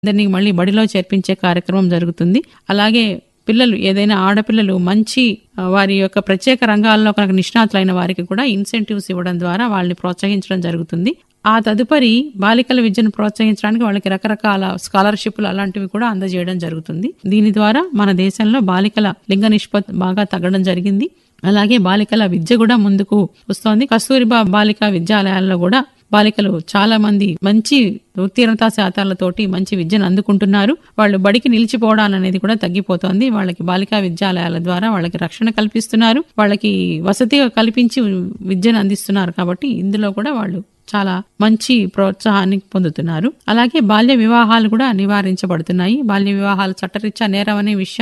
అందరినీ మళ్ళీ బడిలో చేర్పించే కార్యక్రమం జరుగుతుంది అలాగే పిల్లలు ఏదైనా ఆడపిల్లలు మంచి ఆ, వారి యొక్క ప్రత్యేక రంగాల్లో కనుక నిష్ణాతులైన వారికి కూడా ఇన్సెంటివ్స్ ఇవ్వడం ద్వారా వాళ్ళని ప్రోత్సహించడం జరుగుతుంది ఆ తదుపరి బాలికల విద్యను ప్రోత్సహించడానికి వాళ్ళకి రకరకాల స్కాలర్షిప్లు అలాంటివి కూడా అందజేయడం జరుగుతుంది దీని ద్వారా మన దేశంలో బాలికల లింగ నిష్పత్తి బాగా తగ్గడం జరిగింది అలాగే బాలికల విద్య కూడా ముందుకు వస్తోంది కస్తూరిబా బాలికా విద్యాలయాల్లో కూడా బాలికలు చాలా మంది మంచి ఉత్తీర్ణతా శాతాలతోటి మంచి విద్యను అందుకుంటున్నారు వాళ్ళు బడికి నిలిచిపోవడం అనేది కూడా తగ్గిపోతోంది వాళ్ళకి బాలికా విద్యాలయాల ద్వారా వాళ్ళకి రక్షణ కల్పిస్తున్నారు వాళ్ళకి వసతి కల్పించి విద్యను అందిస్తున్నారు కాబట్టి ఇందులో కూడా వాళ్ళు చాలా మంచి ప్రోత్సాహాన్ని పొందుతున్నారు అలాగే బాల్య వివాహాలు కూడా నివారించబడుతున్నాయి బాల్య వివాహాలు చట్టరీత్యా నేరం అనే విషయం